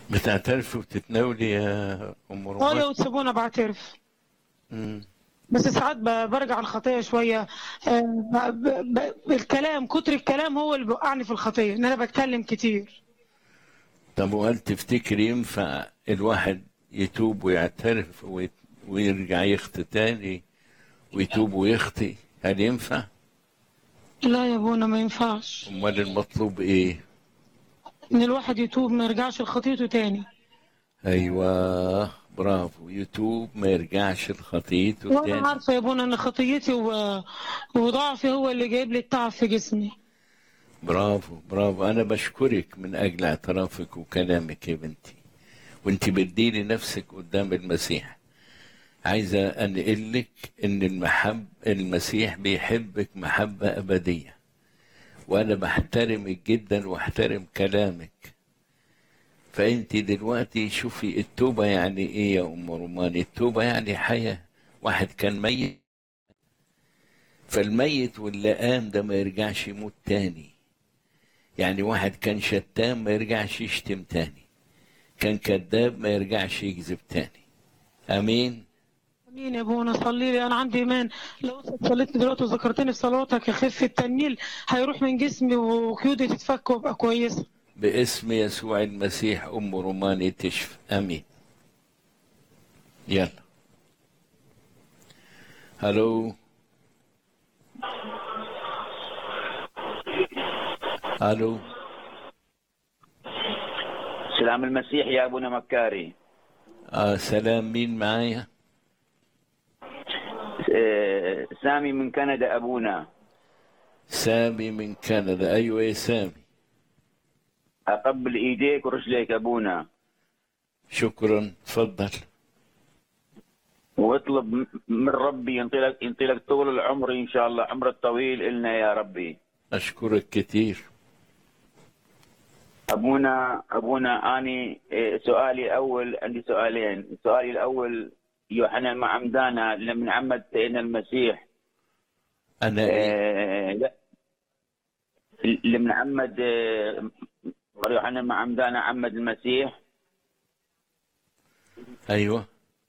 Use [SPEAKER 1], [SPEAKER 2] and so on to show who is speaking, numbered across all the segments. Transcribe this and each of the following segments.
[SPEAKER 1] بتعترفي وتتناولي يا ام
[SPEAKER 2] اه
[SPEAKER 1] رومان
[SPEAKER 2] لو تسيبونا بعترف
[SPEAKER 1] مم.
[SPEAKER 2] بس ساعات ب- برجع الخطيه شويه آه، ب- ب- ب- الكلام كتر الكلام هو اللي بيوقعني في الخطيه ان انا بتكلم كتير
[SPEAKER 1] طب وهل تفتكر ينفع الواحد يتوب ويعترف ويت- ويرجع يخطي تاني ويتوب ويخطي هل ينفع؟
[SPEAKER 2] لا يا ابونا ما ينفعش
[SPEAKER 1] امال المطلوب ايه؟
[SPEAKER 2] ان الواحد يتوب ما يرجعش لخطيته تاني
[SPEAKER 1] ايوه برافو يتوب ما يرجعش لخطيته
[SPEAKER 2] وانا
[SPEAKER 1] تاني
[SPEAKER 2] عارفه يا ابونا ان خطيتي و... وضعفي هو اللي جايب لي التعب في جسمي
[SPEAKER 1] برافو برافو انا بشكرك من اجل اعترافك وكلامك يا بنتي وانت بتديني نفسك قدام المسيح عايزه انقل لك ان المحب المسيح بيحبك محبه ابديه وانا بحترمك جدا واحترم كلامك فانت دلوقتي شوفي التوبه يعني ايه يا ام رومان التوبه يعني حياه واحد كان ميت فالميت واللي قام ده ما يرجعش يموت تاني يعني واحد كان شتام ما يرجعش يشتم تاني كان كذاب ما يرجعش يكذب تاني امين
[SPEAKER 2] امين يا ابونا صلي لي انا عندي ايمان لو صليت دلوقتي وذكرتني في صلواتك يخف التنميل هيروح من جسمي وقيودي تتفك وابقى كويسه
[SPEAKER 1] باسم يسوع المسيح ام روماني تشفى امين يلا هلو الو
[SPEAKER 3] سلام المسيح يا ابونا مكاري
[SPEAKER 1] آه سلام مين معايا
[SPEAKER 3] آه، سامي من كندا ابونا
[SPEAKER 1] سامي من كندا ايوه يا سامي
[SPEAKER 3] اقبل ايديك ورجليك ابونا
[SPEAKER 1] شكرا تفضل
[SPEAKER 3] واطلب م- من ربي ينطلق ينطلق طول العمر ان شاء الله عمر الطويل النا يا ربي
[SPEAKER 1] اشكرك كتير
[SPEAKER 3] ابونا ابونا اني آه، سؤالي اول عندي سؤالين سؤالي الاول يوحنا معمدانا لمن عمد سيدنا المسيح
[SPEAKER 1] انا إيه؟
[SPEAKER 3] آه، لا لمن عمد آه، يوحنا معمدانا عمد المسيح
[SPEAKER 1] ايوه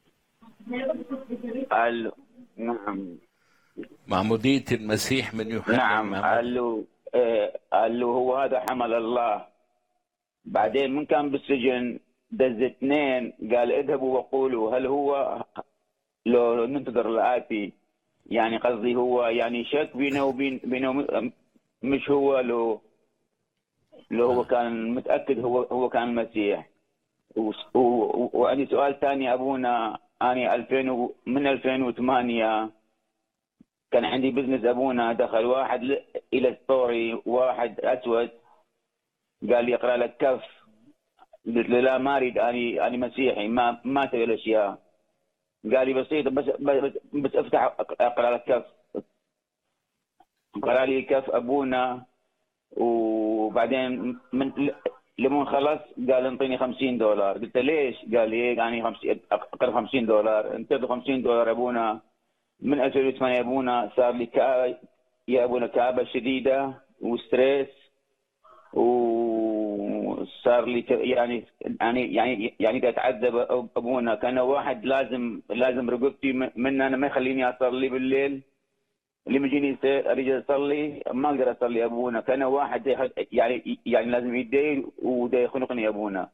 [SPEAKER 3] قال نعم
[SPEAKER 1] معمودية المسيح من يوحنا
[SPEAKER 3] نعم
[SPEAKER 1] المعمدان.
[SPEAKER 3] قال له آه، قال له هو هذا حمل الله بعدين من كان بالسجن دز اثنين قال اذهبوا وقولوا هل هو لو ننتظر الآتي يعني قصدي هو يعني شك بينه وبين بينه وم- مش هو لو لو هو كان متأكد هو هو كان المسيح وس- و- و- وعندي سؤال ثاني أبونا أنا 2000 و- من 2008 كان عندي بزنس ابونا دخل واحد ل- الى ستوري واحد اسود قال لي اقرا لك كف قلت له لا ما اريد اني اني مسيحي ما ما تبي الاشياء قال لي بسيطه بس بس, بس افتح أق- اقرا لك كف قرا لي كف ابونا وبعدين من لمون خلص قال انطيني 50 دولار قلت له ليش؟ قال لي إيه، يعني 50 اقرا 50 دولار انتظر 50 دولار ابونا من 2008 يا ابونا صار لي كآبة يا ابونا كآبة شديدة وستريس وصار لي ت- يعني يعني يعني يعني قاعد اتعذب ابونا كان واحد لازم لازم رقبتي م- من انا ما يخليني اصلي بالليل اللي بيجيني يصير اريد اصلي ما اقدر اصلي يا ابونا كان واحد يح- يعني يعني لازم يدي وده يخنقني يا ابونا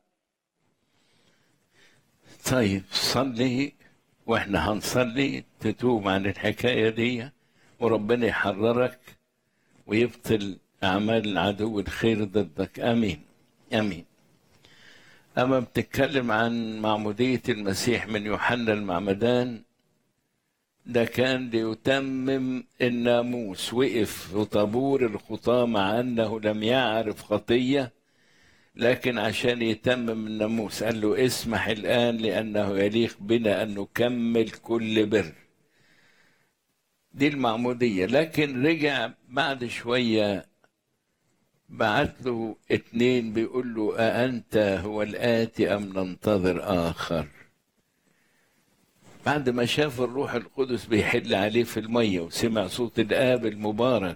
[SPEAKER 1] طيب صلي واحنا هنصلي تتوب عن الحكاية دي وربنا يحررك ويبطل أعمال العدو الخير ضدك آمين آمين أما بتتكلم عن معمودية المسيح من يوحنا المعمدان ده كان ليتمم الناموس وقف في طابور الخطاة مع أنه لم يعرف خطية لكن عشان يتمم الناموس قال له اسمح الآن لأنه يليق بنا أن نكمل كل بر دي المعمودية لكن رجع بعد شوية بعت له اتنين بيقول له أأنت هو الآتي أم ننتظر آخر بعد ما شاف الروح القدس بيحل عليه في المية وسمع صوت الآب المبارك